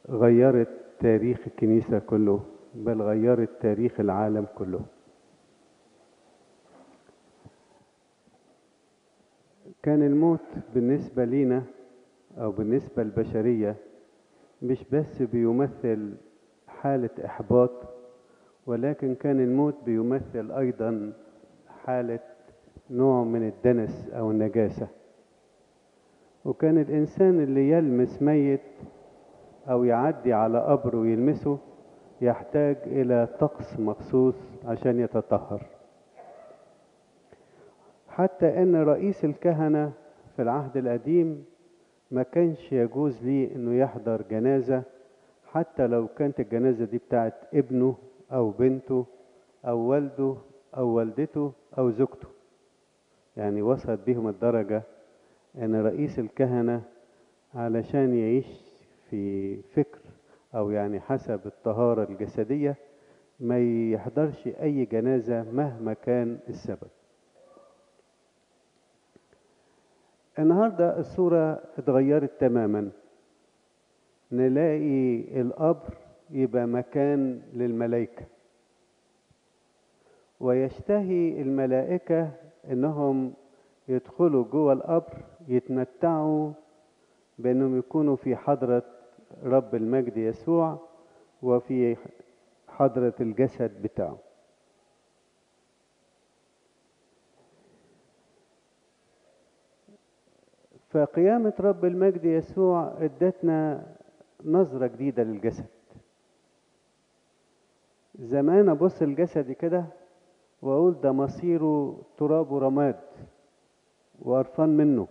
غيرت تاريخ الكنيسة كله بل غيرت تاريخ العالم كله كان الموت بالنسبة لينا أو بالنسبة للبشرية مش بس بيمثل حالة إحباط ولكن كان الموت بيمثل أيضا حالة نوع من الدنس أو النجاسة وكان الإنسان اللي يلمس ميت أو يعدي على قبر ويلمسه يحتاج إلى طقس مخصوص عشان يتطهر حتى ان رئيس الكهنة في العهد القديم ما كانش يجوز ليه انه يحضر جنازة حتى لو كانت الجنازة دي بتاعت ابنه او بنته او والده او والدته او زوجته يعني وصلت بهم الدرجة ان رئيس الكهنة علشان يعيش في فكر او يعني حسب الطهارة الجسدية ما يحضرش اي جنازة مهما كان السبب النهاردة الصورة اتغيرت تماما نلاقي القبر يبقى مكان للملائكة ويشتهي الملائكة انهم يدخلوا جوه القبر يتمتعوا بانهم يكونوا في حضرة رب المجد يسوع وفي حضرة الجسد بتاعه فقيامة رب المجد يسوع ادتنا نظرة جديدة للجسد زمان ابص الجسد كده واقول ده مصيره تراب ورماد وقرفان منه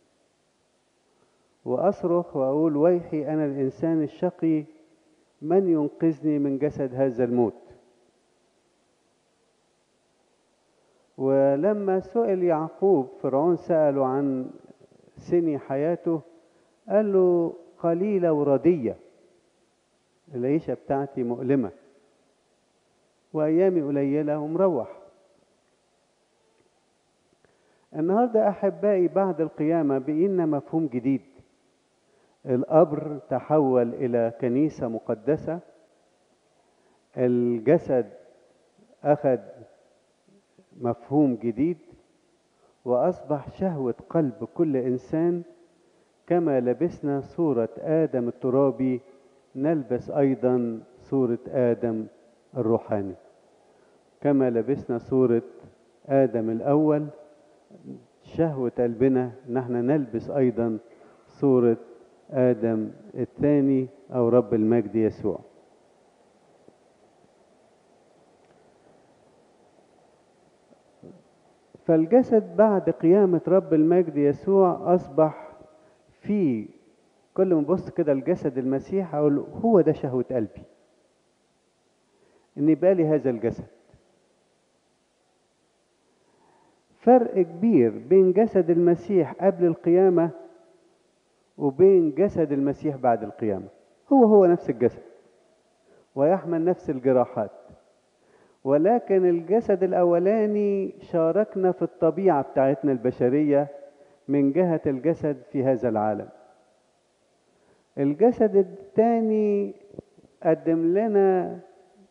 واصرخ واقول ويحي انا الانسان الشقي من ينقذني من جسد هذا الموت ولما سئل يعقوب فرعون سأله عن سني حياته قال له قليلة وردية العيشة بتاعتي مؤلمة وأيامي قليلة ومروح النهاردة أحبائي بعد القيامة بقينا مفهوم جديد القبر تحول إلى كنيسة مقدسة الجسد أخذ مفهوم جديد وأصبح شهوة قلب كل إنسان كما لبسنا صورة آدم الترابي نلبس أيضا صورة آدم الروحاني كما لبسنا صورة آدم الأول شهوة قلبنا نحن نلبس أيضا صورة آدم الثاني أو رب المجد يسوع فالجسد بعد قيامة رب المجد يسوع أصبح في كل ما بص كده الجسد المسيح أقول هو ده شهوة قلبي إن بالي هذا الجسد فرق كبير بين جسد المسيح قبل القيامة وبين جسد المسيح بعد القيامة هو هو نفس الجسد ويحمل نفس الجراحات ولكن الجسد الأولاني شاركنا في الطبيعة بتاعتنا البشرية من جهة الجسد في هذا العالم الجسد الثاني قدم لنا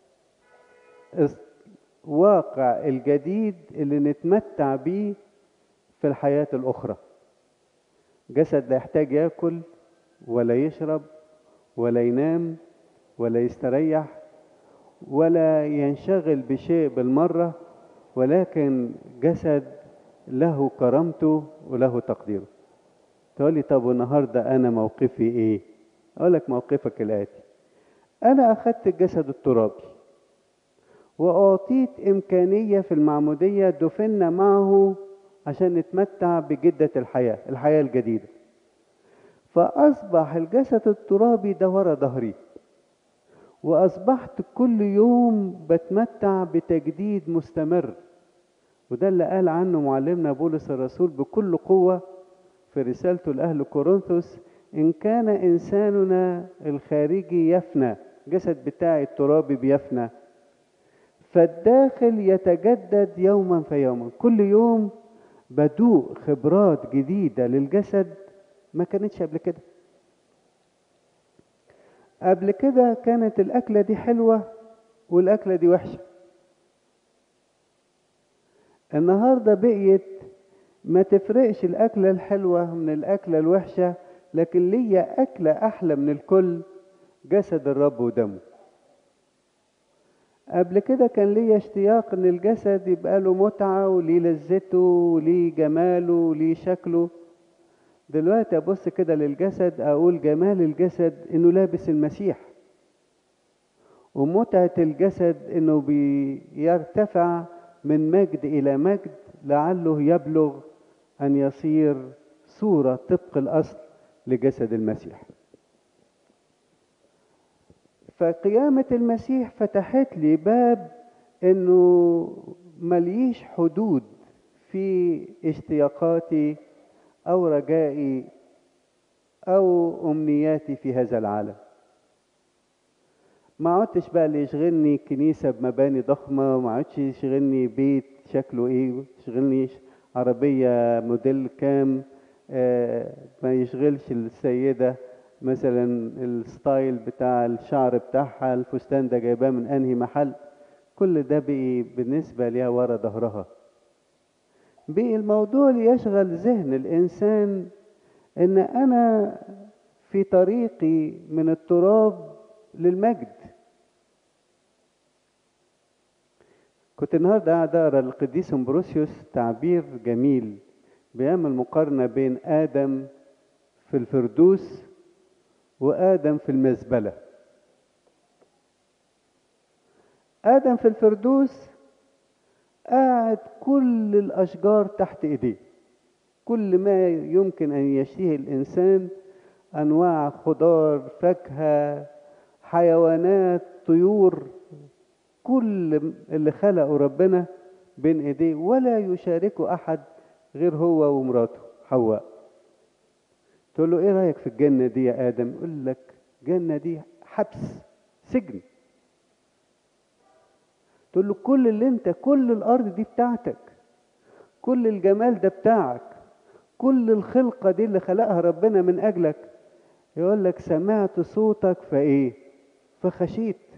واقع الجديد اللي نتمتع بيه في الحياة الأخرى جسد لا يحتاج ياكل ولا يشرب ولا ينام ولا يستريح ولا ينشغل بشيء بالمرة ولكن جسد له كرامته وله تقديره تقول لي طب النهاردة أنا موقفي إيه أقول لك موقفك الآتي أنا أخذت الجسد الترابي وأعطيت إمكانية في المعمودية دفنا معه عشان نتمتع بجدة الحياة الحياة الجديدة فأصبح الجسد الترابي ده ورا ظهري وأصبحت كل يوم بتمتع بتجديد مستمر وده اللي قال عنه معلمنا بولس الرسول بكل قوة في رسالته لأهل كورنثوس إن كان إنساننا الخارجي يفنى جسد بتاعي الترابي بيفنى فالداخل يتجدد يوما فيوما كل يوم بدوق خبرات جديدة للجسد ما كانتش قبل كده قبل كده كانت الأكلة دي حلوة والأكلة دي وحشة النهاردة بقيت ما تفرقش الأكلة الحلوة من الأكلة الوحشة لكن ليا أكلة أحلى من الكل جسد الرب ودمه قبل كده كان ليا اشتياق ان الجسد يبقى له متعة وليه لذته وليه جماله وليه شكله دلوقتي ابص كده للجسد اقول جمال الجسد انه لابس المسيح ومتعة الجسد انه بيرتفع من مجد الى مجد لعله يبلغ ان يصير صورة طبق الاصل لجسد المسيح فقيامة المسيح فتحت لي باب انه مليش حدود في اشتياقاتي او رجائي او امنياتي في هذا العالم ما عدتش بقى اللي يشغلني كنيسة بمباني ضخمة ما عدتش يشغلني بيت شكله ايه يشغلني عربية موديل كام آه ما يشغلش السيدة مثلا الستايل بتاع الشعر بتاعها الفستان ده جايباه من انهي محل كل ده بقي بالنسبة ليها ورا ظهرها بقي الموضوع ليشغل ذهن الإنسان إن أنا في طريقي من التراب للمجد كنت النهارده قاعد اقرا القديس امبروسيوس تعبير جميل بيعمل مقارنه بين ادم في الفردوس وادم في المزبله ادم في الفردوس قاعد كل الاشجار تحت ايديه كل ما يمكن ان يشتهي الانسان انواع خضار فاكهه حيوانات طيور كل اللي خلقه ربنا بين ايديه ولا يشاركه احد غير هو ومراته حواء تقول له ايه رايك في الجنه دي يا ادم يقول لك الجنه دي حبس سجن تقول له كل اللي انت كل الارض دي بتاعتك كل الجمال ده بتاعك كل الخلقه دي اللي خلقها ربنا من اجلك يقول لك سمعت صوتك فايه فخشيت